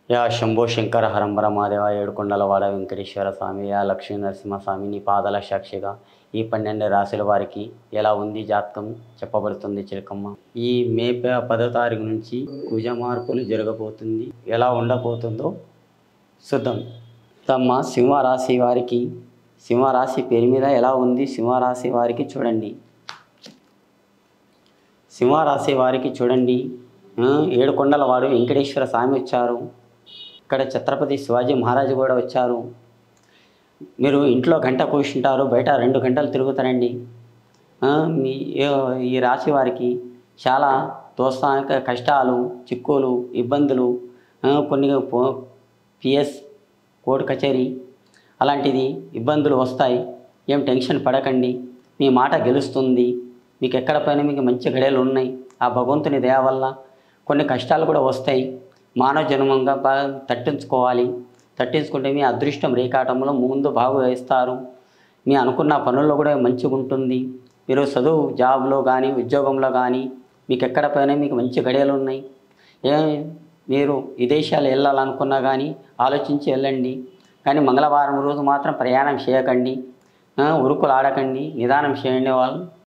yeah Shambho Shankara హరంబర మాదేవ ఏడుకొండలవాడ వెంకటేశ్వర స్వామి యా లక్ష్మీ నరసింహస్వామి నీ పాదాల సాక్షిగా ఈ పన్నెండు రాశుల వారికి ఎలా ఉంది జాతకం చెప్పబడుతుంది చిలకమ్మ ఈ మే ప- పదో తారీఖు నుంచి కుజ మార్పులు జరగబోతుంది ఎలా ఉండబోతుందో చూద్దాం తమ్మ సింహరాశి వారికి సింహరాశి పేరు మీద ఎలా ఉంది సింహరాశి వారికి చూడండి సింహరాశి వారికి చూడండి ఆ, ఏడుకొండల వాడు వెంకటేశ్వర స్వామి వచ్చారు ఇక్కడ ఛత్రపతి శివాజీ మహారాజు కూడా వచ్చారు మీరు ఇంట్లో గంట కూర్చుంటారు బయట రెండు గంటలు తిరుగుతారండి ఆ, మీ ఏ- ఈ రాశి వారికి చాలా దోస్తానిక కష్టాలు చిక్కులు ఇబ్బందులు ఆ, కొన్ని పో- పిఎస్ కోర్టు కచేరీ అలాంటిది ఇబ్బందులు వస్తాయి ఏం టెన్షన్ పడకండి మీ మాట గెలుస్తుంది మీకు ఎక్కడ పైన మీకు మంచి గడియలు ఉన్నాయి ఆ భగవంతుని దయ వల్ల కొన్ని కష్టాలు కూడా వస్తాయి మానవ జన్మంగా బాగా తట్టించుకోవాలి తట్టించుకుంటే మీ అదృష్టం రేఖాటంలో ముందు బాగు వేస్తారు మీ అనుకున్న పనుల్లో కూడా మంచిగా ఉంటుంది మీరు చదువు జాబ్లో కానీ ఉద్యోగంలో కానీ మీకు ఎక్కడ పైన మీకు మంచి గడియలు ఉన్నాయి ఏ మీరు విదేశాలు వెళ్ళాలనుకున్నా కానీ ఆలోచించి వెళ్ళండి కానీ మంగళవారం రోజు మాత్రం ప్రయాణం చేయకండి ఆ, ఉరుకులు ఆడకండి నిదానం చేయండి వాళ్ళు